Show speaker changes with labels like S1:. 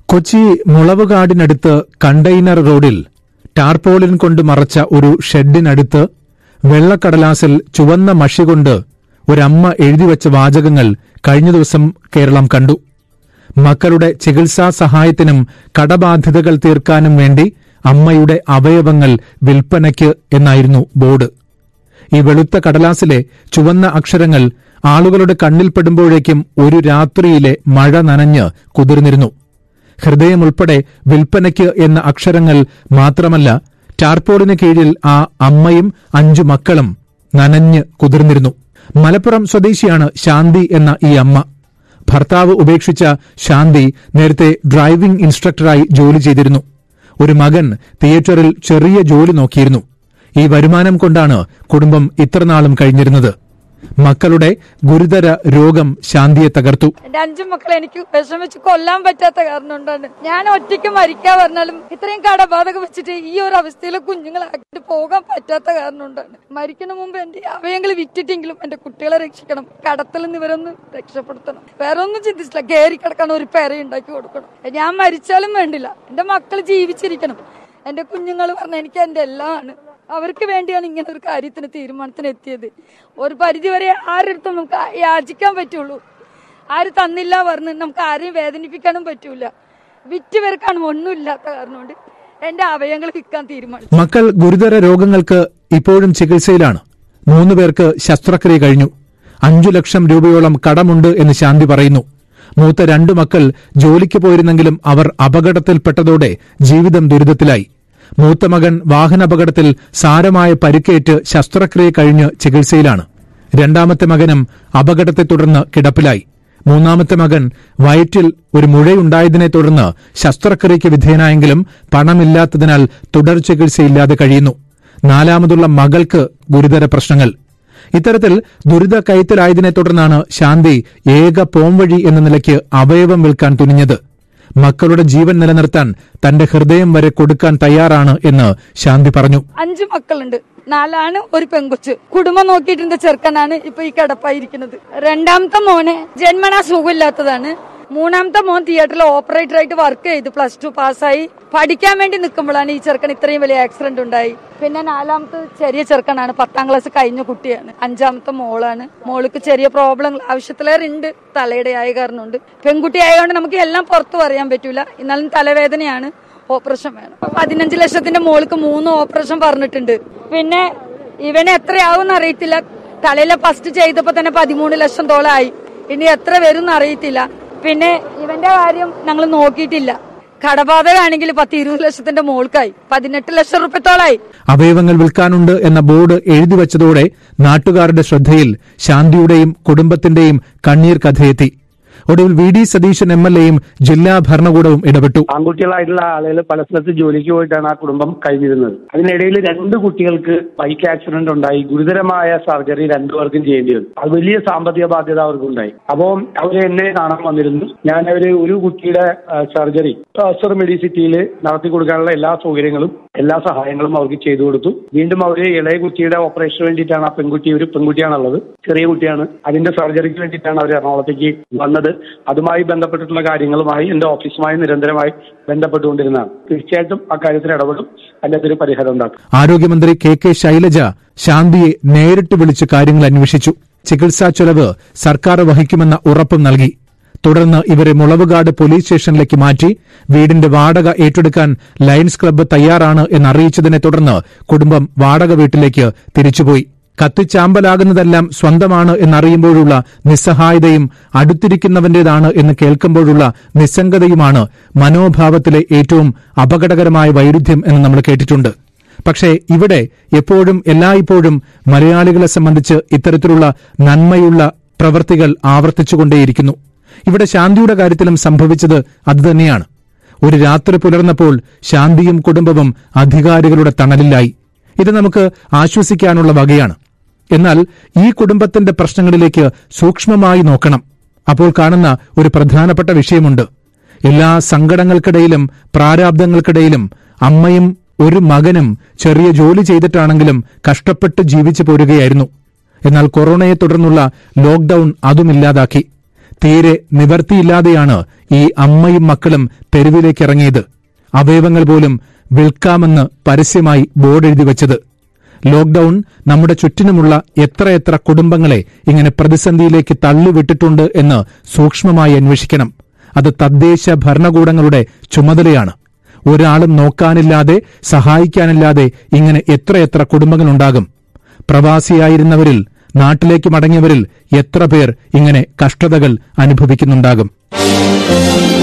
S1: കൊച്ചി മുളവുകാടിനടുത്ത് കണ്ടെയ്നർ റോഡിൽ ടാർപോളിൻ കൊണ്ട് മറച്ച ഒരു ഷെഡിനടുത്ത് വെള്ളക്കടലാസിൽ ചുവന്ന മഷി കൊണ്ട് ഒരമ്മ എഴുതിവച്ച വാചകങ്ങൾ കഴിഞ്ഞ ദിവസം കേരളം കണ്ടു മക്കളുടെ ചികിത്സാ സഹായത്തിനും കടബാധ്യതകൾ തീർക്കാനും വേണ്ടി അമ്മയുടെ അവയവങ്ങൾ വിൽപ്പനയ്ക്ക് എന്നായിരുന്നു ബോർഡ് ഈ വെളുത്ത കടലാസിലെ ചുവന്ന അക്ഷരങ്ങൾ ആളുകളുടെ കണ്ണിൽപ്പെടുമ്പോഴേക്കും ഒരു രാത്രിയിലെ മഴ നനഞ്ഞ് കുതിർന്നിരുന്നു ഹൃദയമുൾപ്പെടെ വിൽപ്പനയ്ക്ക് എന്ന അക്ഷരങ്ങൾ മാത്രമല്ല ടാർപോളിന് കീഴിൽ ആ അമ്മയും അഞ്ചു മക്കളും നനഞ്ഞ് കുതിർന്നിരുന്നു മലപ്പുറം സ്വദേശിയാണ് ശാന്തി എന്ന ഈ അമ്മ ഭർത്താവ് ഉപേക്ഷിച്ച ശാന്തി നേരത്തെ ഡ്രൈവിംഗ് ഇൻസ്ട്രക്ടറായി ജോലി ചെയ്തിരുന്നു ഒരു മകൻ തിയേറ്ററിൽ ചെറിയ ജോലി നോക്കിയിരുന്നു ഈ വരുമാനം കൊണ്ടാണ് കുടുംബം ഇത്രനാളും കഴിഞ്ഞിരുന്നത് മക്കളുടെ ഗുരുതര രോഗം ശാന്തിയെ തകർത്തു
S2: എന്റെ അഞ്ചു മക്കളെ എനിക്ക് വിഷമിച്ച് കൊല്ലാൻ പറ്റാത്ത കാരണം കൊണ്ടാണ് ഞാൻ ഒറ്റയ്ക്ക് മരിക്കാൻ പറഞ്ഞാലും ഇത്രയും കടബാധക വെച്ചിട്ട് ഈ ഒരു അവസ്ഥയിൽ കുഞ്ഞുങ്ങളാക്കിട്ട് പോകാൻ പറ്റാത്ത കാരണം കൊണ്ടാണ് മരിക്കുന്ന മുമ്പ് എന്റെ അവയങ്ങൾ വിറ്റിട്ടെങ്കിലും എന്റെ കുട്ടികളെ രക്ഷിക്കണം കടത്തിൽ നിന്ന് ഇവരൊന്ന് രക്ഷപ്പെടുത്തണം വേറെ ഒന്നും ചിന്തിച്ചില്ല കയറി കിടക്കണം ഒരു പേര ഉണ്ടാക്കി കൊടുക്കണം ഞാൻ മരിച്ചാലും വേണ്ടില്ല എന്റെ മക്കൾ ജീവിച്ചിരിക്കണം എന്റെ കുഞ്ഞുങ്ങൾ പറഞ്ഞ എനിക്ക് എന്റെ എല്ലാം ആണ് അവർക്ക് വേണ്ടിയാണ് ഇങ്ങനെ ഒരു കാര്യത്തിന് തീരുമാനത്തിന് എത്തിയത് ഒരു പരിധിവരെ ആരെടുത്തും നമുക്ക് യാചിക്കാൻ പറ്റുള്ളൂ ആര് തന്നില്ല പറഞ്ഞ് നമുക്ക് ആരെയും വേദനിപ്പിക്കാനും പറ്റൂല വിറ്റ് പേർക്കാണ് ഒന്നുമില്ലാത്ത കാരണം കൊണ്ട് എന്റെ അവയങ്ങൾ വിൽക്കാൻ തീരുമാനിച്ചു
S1: മക്കൾ ഗുരുതര രോഗങ്ങൾക്ക് ഇപ്പോഴും ചികിത്സയിലാണ് മൂന്ന് പേർക്ക് ശസ്ത്രക്രിയ കഴിഞ്ഞു അഞ്ചു ലക്ഷം രൂപയോളം കടമുണ്ട് എന്ന് ശാന്തി പറയുന്നു മൂത്ത രണ്ടു മക്കൾ ജോലിക്ക് പോയിരുന്നെങ്കിലും അവർ അപകടത്തിൽപ്പെട്ടതോടെ ജീവിതം ദുരിതത്തിലായി മൂത്ത മകൻ വാഹനാപകടത്തിൽ സാരമായ പരിക്കേറ്റ് ശസ്ത്രക്രിയ കഴിഞ്ഞ് ചികിത്സയിലാണ് രണ്ടാമത്തെ മകനും അപകടത്തെ തുടർന്ന് കിടപ്പിലായി മൂന്നാമത്തെ മകൻ വയറ്റിൽ ഒരു മുഴയുണ്ടായതിനെ തുടർന്ന് ശസ്ത്രക്രിയയ്ക്ക് വിധേയനായെങ്കിലും പണമില്ലാത്തതിനാൽ തുടർ ചികിത്സയില്ലാതെ കഴിയുന്നു നാലാമതുള്ള മകൾക്ക് ഗുരുതര പ്രശ്നങ്ങൾ ഇത്തരത്തിൽ ദുരിത കയത്തിലായതിനെ തുടർന്നാണ് ശാന്തി ഏക പോംവഴി എന്ന നിലയ്ക്ക് അവയവം വിൽക്കാൻ തുനിഞ്ഞത് മക്കളുടെ ജീവൻ നിലനിർത്താൻ തന്റെ ഹൃദയം വരെ കൊടുക്കാൻ തയ്യാറാണ് എന്ന് ശാന്തി പറഞ്ഞു
S2: അഞ്ച് മക്കളുണ്ട് നാലാണ് ഒരു പെങ്കൊച്ച് കുടുംബം നോക്കിയിട്ടുണ്ട് ചെറുക്കനാണ് ഇപ്പൊ ഈ കിടപ്പായിരിക്കുന്നത് രണ്ടാമത്തെ മോനെ ജന്മനാ സുഖമില്ലാത്തതാണ് മൂന്നാമത്തെ മോൻ തിയേറ്ററിൽ ഓപ്പറേറ്റർ ആയിട്ട് വർക്ക് ചെയ്തു പ്ലസ് ടു പാസ്സായി പഠിക്കാൻ വേണ്ടി നിൽക്കുമ്പോഴാണ് ഈ ചെറുക്കൻ ഇത്രയും വലിയ ആക്സിഡന്റ് ഉണ്ടായി പിന്നെ നാലാമത്തെ ചെറിയ ചെറുക്കനാണ് പത്താം ക്ലാസ് കഴിഞ്ഞ കുട്ടിയാണ് അഞ്ചാമത്തെ മോളാണ് മോൾക്ക് ചെറിയ പ്രോബ്ലം ആവശ്യത്തിലേറെ ഉണ്ട് തലയുടെ ആയ കാരണമുണ്ട് പെൺകുട്ടി ആയതുകൊണ്ട് നമുക്ക് എല്ലാം പുറത്തു പറയാൻ പറ്റൂല എന്നാലും തലവേദനയാണ് ഓപ്പറേഷൻ വേണം പതിനഞ്ച് ലക്ഷത്തിന്റെ മോൾക്ക് മൂന്ന് ഓപ്പറേഷൻ പറഞ്ഞിട്ടുണ്ട് പിന്നെ ഇവന് എത്രയാവും അറിയത്തില്ല തലയിലെ ഫസ്റ്റ് ചെയ്തപ്പോ തന്നെ പതിമൂന്ന് ലക്ഷം തോളായി ഇനി എത്ര വരും അറിയത്തില്ല പിന്നെ ഇവന്റെ കാര്യം ഞങ്ങൾ നോക്കിയിട്ടില്ല കടബാധകാണെങ്കിൽ പത്ത് ഇരുപത് ലക്ഷത്തിന്റെ മോൾക്കായി പതിനെട്ട് ലക്ഷം റുപ്യത്തോളായി
S1: അവയവങ്ങൾ വിൽക്കാനുണ്ട് എന്ന ബോർഡ് എഴുതിവച്ചതോടെ നാട്ടുകാരുടെ ശ്രദ്ധയിൽ ശാന്തിയുടെയും കുടുംബത്തിന്റെയും കണ്ണീർ കഥയെത്തി ഒടുവിൽ V D Satheesan M L എയും ജില്ലാ ഭരണകൂടവും ഇടപെട്ടു
S3: ആൺകുട്ടികളായിട്ടുള്ള ആളുകൾ പല സ്ഥലത്ത് ജോലിക്ക് പോയിട്ടാണ് ആ കുടുംബം കഴിഞ്ഞിരുന്നത് അതിനിടയിൽ രണ്ട് കുട്ടികൾക്ക് ബൈക്ക് ആക്സിഡന്റ് ഉണ്ടായി ഗുരുതരമായ സർജറി രണ്ടുപേർക്കും ചെയ്യേണ്ടി വന്നു അത് വലിയ സാമ്പത്തിക ബാധ്യത അവർക്കുണ്ടായി അപ്പോൾ അവര് എന്നെ കാണാൻ വന്നിരുന്നു ഞാൻ അവര് ഒരു കുട്ടിയുടെ സർജറി അസർ മെഡിസിറ്റിയിൽ നടത്തി കൊടുക്കാനുള്ള എല്ലാ സൗകര്യങ്ങളും എല്ലാ സഹായങ്ങളും അവർക്ക് ചെയ്തു കൊടുത്തു വീണ്ടും അവര് ഇളയ കുട്ടിയുടെ ഓപ്പറേഷന് വേണ്ടിയിട്ടാണ് ആ പെൺകുട്ടി ഒരു പെൺകുട്ടിയാണുള്ളത് ചെറിയ കുട്ടിയാണ് അതിന്റെ സർജറിക്ക് വേണ്ടിയിട്ടാണ് അവർ എറണാകുളത്തേക്ക് വന്നത് അതുമായി ബന്ധപ്പെട്ടിട്ടുള്ള കാര്യങ്ങളുമായി എന്റെ ഓഫീസുമായി നിരന്തരമായി ബന്ധപ്പെട്ടുകൊണ്ടിരുന്നതാണ് തീർച്ചയായിട്ടും അക്കാര്യത്തിൽ ഇടപെടും അതിന്റെ ഒരു പരിഹാരം ഉണ്ടാക്കും
S1: ആരോഗ്യമന്ത്രി കെ കെ ശൈലജ ശാന്തിയെ നേരിട്ട് വിളിച്ച് കാര്യങ്ങൾ അന്വേഷിച്ചു ചികിത്സാ ചെലവ് സർക്കാർ വഹിക്കുമെന്ന ഉറപ്പും നൽകി തുടർന്ന് ഇവരെ മുളവുകാട് പോലീസ് സ്റ്റേഷനിലേക്ക് മാറ്റി വീടിന്റെ വാടക ഏറ്റെടുക്കാൻ ലയൺസ് ക്ലബ്ബ് തയ്യാറാണ് എന്നറിയിച്ചതിനെ തുടർന്ന് കുടുംബം വാടക വീട്ടിലേക്ക് തിരിച്ചുപോയി കത്തിച്ചാമ്പലാകുന്നതെല്ലാം സ്വന്തമാണ് എന്നറിയുമ്പോഴുള്ള നിസ്സഹായതയും അടുത്തിരിക്കുന്നവന്റേതാണ് എന്ന് കേൾക്കുമ്പോഴുള്ള നിസ്സംഗതയുമാണ് മനോഭാവത്തിലെ ഏറ്റവും അപകടകരമായ വൈരുദ്ധ്യം എന്ന് നമ്മൾ കേട്ടിട്ടുണ്ട് പക്ഷേ ഇവിടെ എപ്പോഴും എല്ലായ്പ്പോഴും മലയാളികളെ സംബന്ധിച്ച് ഇത്തരത്തിലുള്ള നന്മയുള്ള പ്രവൃത്തികൾ ആവർത്തിച്ചുകൊണ്ടേയിരിക്കുന്നു ഇവിടെ ശാന്തിയുടെ കാര്യത്തിലും സംഭവിച്ചത് അതുതന്നെയാണ് ഒരു രാത്രി പുലർന്നപ്പോൾ ശാന്തിയും കുടുംബവും അധികാരികളുടെ തണലിലായി ഇത് നമുക്ക് ആശ്വസിക്കാനുള്ള വകയാണ് എന്നാൽ ഈ കുടുംബത്തിന്റെ പ്രശ്നങ്ങളിലേക്ക് സൂക്ഷ്മമായി നോക്കണം അപ്പോൾ കാണുന്ന ഒരു പ്രധാനപ്പെട്ട വിഷയമുണ്ട് എല്ലാ സങ്കടങ്ങൾക്കിടയിലും പ്രാരാബ്ദങ്ങൾക്കിടയിലും അമ്മയും ഒരു മകനും ചെറിയ ജോലി ചെയ്തിട്ടാണെങ്കിലും കഷ്ടപ്പെട്ട് ജീവിച്ചു പോരുകയായിരുന്നു എന്നാൽ കൊറോണയെ തുടർന്നുള്ള ലോക്ഡൌൺ അതുമില്ലാതാക്കി തീരെ നിവർത്തിയില്ലാതെയാണ് ഈ അമ്മയും മക്കളും തെരുവിലേക്കിറങ്ങിയത് അവയവങ്ങൾ പോലും വിൽക്കാമെന്ന് പരസ്യമായി ബോർഡ് എഴുതി വച്ചത് ലോക്ഡൌൺ നമ്മുടെ ചുറ്റിനുമുള്ള എത്രയെത്ര കുടുംബങ്ങളെ ഇങ്ങനെ പ്രതിസന്ധിയിലേക്ക് തള്ളിവിട്ടിട്ടുണ്ട് എന്ന് സൂക്ഷ്മമായി അന്വേഷിക്കണം അത് തദ്ദേശ ഭരണകൂടങ്ങളുടെ ചുമതലയാണ് ഒരാളും നോക്കാനില്ലാതെ സഹായിക്കാനില്ലാതെ ഇങ്ങനെ എത്രയെത്ര കുടുംബങ്ങളുണ്ടാകും പ്രവാസിയായിരുന്നവരിൽ നാട്ടിലേക്ക് മടങ്ങിയവരിൽ എത്ര പേർ ഇങ്ങനെ കഷ്ടതകൾ അനുഭവിക്കുന്നുണ്ടാകും